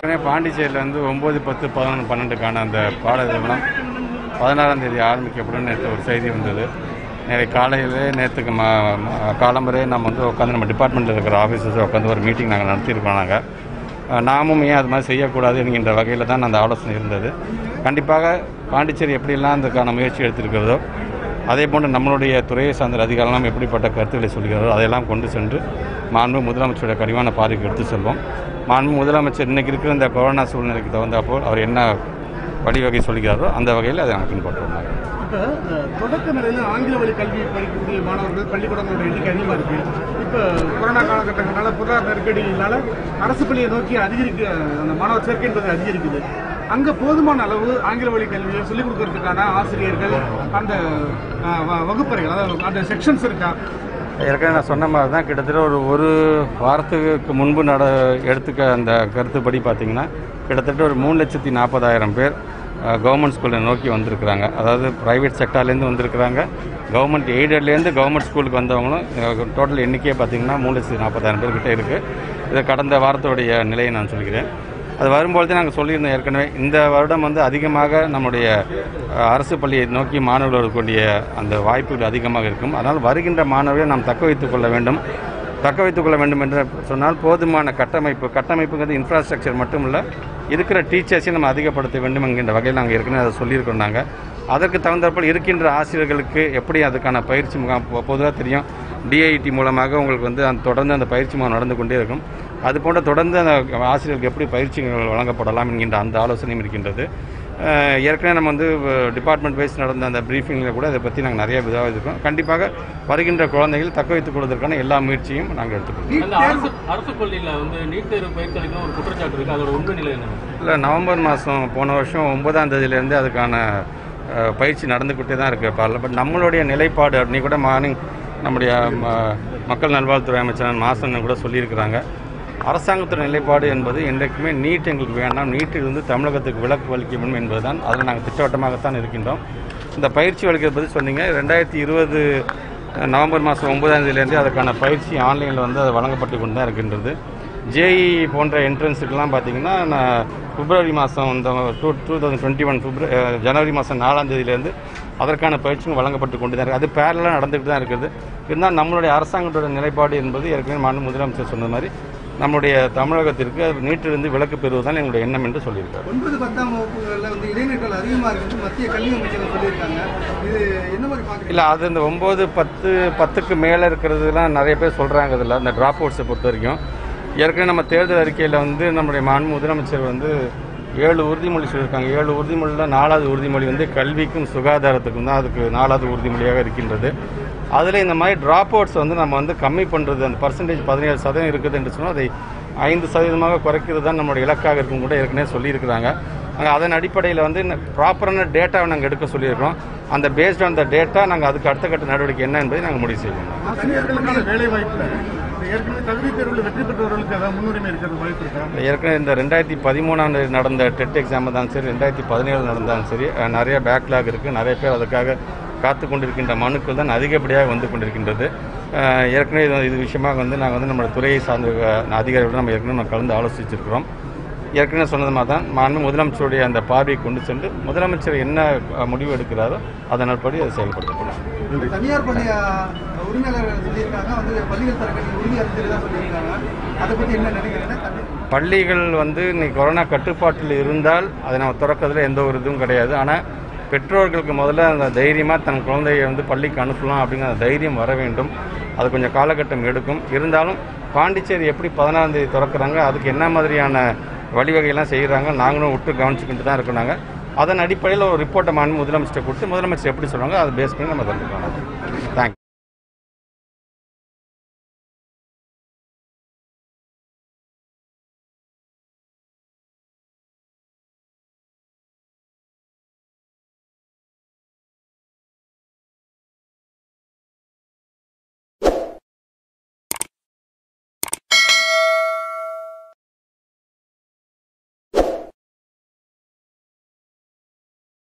ஏற்கனவே பாண்டிச்சேரியில் வந்து ஒம்பது பத்து பதினொன்று பன்னெண்டுக்கான அந்த பாட நிறுவனம் பதினாறாம் தேதி ஆரம்பிக்கப்படும் நேற்று ஒரு செய்தி வந்தது நேற்று காலையிலே நேற்றுக்கு மா ம- காலம்பரே நம்ம வந்து உட்காந்து நம்ம டிபார்ட்மெண்ட்டில் இருக்கிற ஆஃபீஸர்ஸ் உட்காந்து ஒரு மீட்டிங் நாங்கள் நடத்தியிருக்கோம் நாங்கள் அஹ் நாமும் ஏன் அது மாதிரி செய்யக்கூடாது என்கின்ற வகையில் தான் அந்த ஆலோசனை இருந்தது கண்டிப்பாக பாண்டிச்சேரி எப்படியெல்லாம் அதுக்கான முயற்சி எடுத்திருக்கிறதோ அதே போன்று நம்மளுடைய துறையை சார்ந்த அதிகாரிகளும் எப்படிப்பட்ட கருத்துக்களை சொல்கிறாரோ அதையெல்லாம் கொண்டு சென்று மாண்பு முதலமைச்சருடைய கனிவான பார்வைக்கு எடுத்து செல்வோம் மாண்பு முதலமைச்சர் இன்னைக்கு இருக்கிற இந்த கொரோனா சூழ்நிலைக்கு தகுந்தாப்போல் அவர் என்ன வழிவகை சொல்கிறாரோ அந்த வகையில் அதை நாங்கள் பின்பற்றுவோம் நாங்கள். இப்போ அஹ், தொடக்க நிலையில் ஆங்கில வழி கல்வி படிக்கக்கூடிய மாணவர்கள் பள்ளிக்கூடங்களோட எண்ணிக்கை அதிகமாக இருக்கு இப்போ கொரோனா காலகட்டங்களால பொருளாதார நெருக்கடியினால அரசு பள்ளியை நோக்கி அதிகரிக்க அந்த மாணவர் சேர்க்கை என்பது அதிகரிக்குது அங்கே போதுமான அளவு ஆங்கில வழி கல்வியை சொல்லிக் கொடுக்கறதுக்கான ஆசிரியர்கள் அந்த அஹ், வ- வகுப்பறைகள் அதாவது அந்த செக்ஷன்ஸ் இருக்கா ஏற்கனவே நான் சொன்ன மாதிரி தான் கிட்டத்தட்ட ஒரு ஒரு வாரத்துக்கு முன்பு நட எடுத்துக்க அந்த கருத்துப்படி பார்த்தீங்கன்னா கிட்டத்தட்ட ஒரு மூணு லட்சத்தி நாற்பதாயிரம் பேர் கவர்மெண்ட் ஸ்கூலை நோக்கி வந்திருக்கிறாங்க அதாவது ப்ரைவேட் செக்டார்லேருந்து வந்திருக்கிறாங்க கவர்மெண்ட் எய்டட்லேருந்து கவர்மெண்ட் ஸ்கூலுக்கு வந்தவங்களும் டோட்டல் எண்ணிக்கையே பார்த்தீங்கன்னா மூணு லட்சத்தி நாற்பதாயிரம் பேர்கிட்ட இருக்குது இது கடந்த வாரத்துடைய நிலையை நான் சொல்கிறேன் அது வரும்பொழுது நாங்கள் சொல்லியிருந்தோம் ஏற்கனவே இந்த வருடம் வந்து அதிகமாக நம்முடைய அஹ், அரசு பள்ளியை நோக்கி மாணவர்கள் வரக்கூடிய அந்த வாய்ப்புகள் அதிகமாக இருக்கும் அதனால் வருகின்ற மாணவர்களை நாம் தக்க வைத்துக் கொள்ள வேண்டும் தக்க வைத்துக் கொள்ள வேண்டும் என்று சொன்னால் போதுமான கட்டமைப்பு கட்டமைப்புங்கிறது இன்ஃப்ராஸ்ட்ரக்சர் மட்டும் இல்லை இருக்கிற டீச்சர்ஸையும் நம்ம அதிகப்படுத்த வேண்டும் என்கின்ற வகையில் நாங்கள் ஏற்கனவே அதை சொல்லியிருக்கோம் நாங்கள் அதற்கு தகுந்தாற்போல் இருக்கின்ற ஆசிரியர்களுக்கு எப்படி அதுக்கான பயிற்சி முகாம் பொதுவாக தெரியும் டிஐடி மூலமாக உங்களுக்கு வந்து அந்த தொடர்ந்து அந்த பயிற்சி முகாம் நடந்து கொண்டே இருக்கும் அது போன்ற தொடர்ந்து அந்த ஆசிரியர்களுக்கு எப்படி பயிற்சிகள் வழங்கப்படலாம் என்கின்ற அந்த ஆலோசனையும் இருக்கின்றது அஹ் ஏற்கனவே நம்ம வந்து டிபார்ட்மெண்ட் வைஸ் நடந்த அந்த ப்ரீஃபிங்கில் கூட இதை பற்றி நாங்கள் நிறைய விவாதிக்கிறோம் கண்டிப்பாக வருகின்ற குழந்தைகள் தக்க வைத்துக் கொள்வதற்கான எல்லா முயற்சியும் நாங்கள் எடுத்துக்கொள்வோம் அந்த அரசு அரசு பள்ளியில வந்து நீட் தேர்வு பயிற்சி அளிக்கணும் ஒரு குற்றச்சாட்டு இருக்கு அதோட உண்மை நிலை என்ன இல்லை நவம்பர் மாதம் போன வருஷம் ஒன்பதாம் தேதியிலேருந்து அதுக்கான அஹ், பயிற்சி நடந்துக்கிட்டே தான் இருக்குது பாடல பட் நம்மளுடைய நிலைப்பாடு நீ கூட மார்னிங் நம்முடைய ம- மக்கள் நல்வாழ்வுத்துறை அமைச்சர் மாசன் கூட சொல்லியிருக்கிறாங்க அரசாங்கத்துறை நிலைப்பாடு என்பது என்றைக்குமே நீட் எங்களுக்கு வேண்டாம் நீட்டில் இருந்து தமிழகத்துக்கு விலக்கு அளிக்க வேண்டும் என்பதுதான் அதில் நாங்கள் திட்டவட்டமாகத்தான் இருக்கின்றோம் இந்த பயிற்சி அளிக்கிறது பற்றி சொன்னீங்க ரெண்டாயிரத்தி இருபது நவம்பர் மாதம் ஒன்பதாம் தேதியிலேருந்து அதுக்கான பயிற்சி ஆன்லைனில் வந்து அது வழங்கப்பட்டு கொண்டு தான் இருக்கின்றது ஜேஇ போன்ற என்ட்ரன்ஸுக்கெல்லாம் பார்த்தீங்கன்னா நான் பிப்ரவரி மாதம் இந்த two two thousand twenty one February ஜனவரி மாதம் நாலாம் தேதியிலேருந்து அதற்கான பயிற்சியும் வழங்கப்பட்டு கொண்டு தான் இருக்குது அது பேரலாக நடந்துகிட்டு தான் இருக்குது இருந்தால் நம்மளுடைய அரசாங்கத்தோட நிலைப்பாடு என்பது ஏற்கனவே மாநில முதலமைச்சர் சொன்ன மாதிரி நம்முடைய தமிழகத்திற்கு நீட்டிலிருந்து விலக்கு பெறுவதுதான் எங்களுடைய எண்ணம் என்று சொல்லியிருக்காரு ஒன்பது பத்தாம் வகுப்புகளில் வந்து இடைநிற்றல் அதிகமாக இருக்குது மத்திய கல்வி அமைச்சர் சொல்லியிருக்காங்க இது என்ன மாதிரி பார்க்குறீங்க இல்லை அது இந்த ஒம்பது பத்து பத்துக்கு மேலே இருக்கிறதுலாம் நிறைய பேர் சொல்கிறாங்க இதில் இந்த ட்ராப் அவுட்ஸை பொறுத்த வரைக்கும் ஏற்கனவே நம்ம தேர்தல் அறிக்கையில் வந்து நம்முடைய மாண்பு முதலமைச்சர் வந்து ஏழு உறுதிமொழி சொல்லியிருக்காங்க ஏழு உறுதிமொழியில் நாலாவது உறுதிமொழி வந்து கல்விக்கும் சுகாதாரத்துக்கும் தான் அதுக்கு நாலாவது உறுதிமொழியாக இருக்கின்றது அதில் இந்த மாதிரி ட்ராப் அவுட்ஸ் வந்து நம்ம வந்து கம்மி பண்ணுறது அந்த பர்சன்டேஜ் பதினேழு சதவீதம் இருக்குது என்று சொன்னால் அதை ஐந்து சதவீதமாக குறைக்கிறது தான் நம்மளுடைய இலக்காக இருக்கும் கூட ஏற்கனவே சொல்லியிருக்கிறாங்க நாங்கள் அதன் அடிப்படையில் வந்து ப்ராப்பரான டேட்டாவை நாங்கள் எடுக்க சொல்லியிருக்கிறோம் அந்த பேஸ்ட் ஆன் த டேட்டா நாங்கள் அதுக்கு அடுத்த கட்ட நடவடிக்கை என்ன என்பதை நாங்கள் முடிவு செய்வோம் ஆசிரியர்களுக்கான வேலை வாய்ப்புல ஏற்கனவே தகுதி தேர்வில் வெற்றி பெற்றவர்களுக்கு ஏதாவது முன்னுரிமை இருக்கிறது வாய்ப்பு இருக்கா ஏற்கனவே இந்த ரெண்டாயிரத்தி பதிமூணாம் தேதி நடந்த டெட் எக்ஸாம் இருந்தாலும் சரி ரெண்டாயிரத்தி பதினேழு நடந்தாலும் சரி அஹ், நிறைய பேக்லாக் இருக்குது நிறைய பேர் அதுக்காக காத்து கொண்டிருக்கின்ற மனுக்கள் தான் அதிகப்படியாக வந்து கொண்டிருக்கின்றது அஹ், ஏற்கனவே இது இது விஷயமாக வந்து நாங்கள் வந்து நம்ம துறையை சார்ந்த அஹ், அதிகாரிகளுடன் நம்ம ஏற்கனவே நம்ம கலந்து ஆலோசிச்சிருக்கிறோம் ஏற்கனவே சொன்னது மாதிரி தான் மாண்பு முதலமைச்சருடைய அந்த பார்வையை கொண்டு சென்று முதலமைச்சர் என்ன அஹ், முடிவு எடுக்கிறாரோ அதன்படி அதை செயல்படுத்தப்படும் தனியார் பள்ளி அஹ், உரிமையாளர்கள் சொல்லியிருக்காங்க வந்து பள்ளிகள் திறக்க உறுதி அறிஞர் தான் சொல்லியிருக்காங்க அதை பற்றி என்ன நினைக்கிறீங்கன்னா தனி- பள்ளிகள் வந்து இன்னைக்கு கொரோனா கட்டுப்பாட்டில் இருந்தால் அதை நம்ம திறக்கிறதுல எந்த ஒரு இதுவும் கிடையாது ஆனால் பெற்றோர்களுக்கு முதல்ல அந்த தைரியமாக தன் குழந்தையை வந்து பள்ளிக்கு அனுப்பலாம் அப்படிங்கிற அந்த தைரியம் வர வேண்டும் அது கொஞ்சம் காலகட்டம் எடுக்கும் இருந்தாலும் பாண்டிச்சேரி எப்படி பதினாறாம் தேதி திறக்கிறாங்க அதுக்கு என்ன மாதிரியான வழிவகையெல்லாம் செய்கிறாங்க நாங்களும் விட்டு கவனிச்சுக்கிட்டு தான் இருக்கோம் நாங்கள் அதன் அடிப்படையில் ஒரு ரிப்போர்ட்டை மாநில முதலமைச்சர் கொடுத்து முதலமைச்சர் எப்படி சொல்கிறாங்க அதை பேஸ் பண்ணி நம்ம தந்துக்கலாம் தேங்க்யூ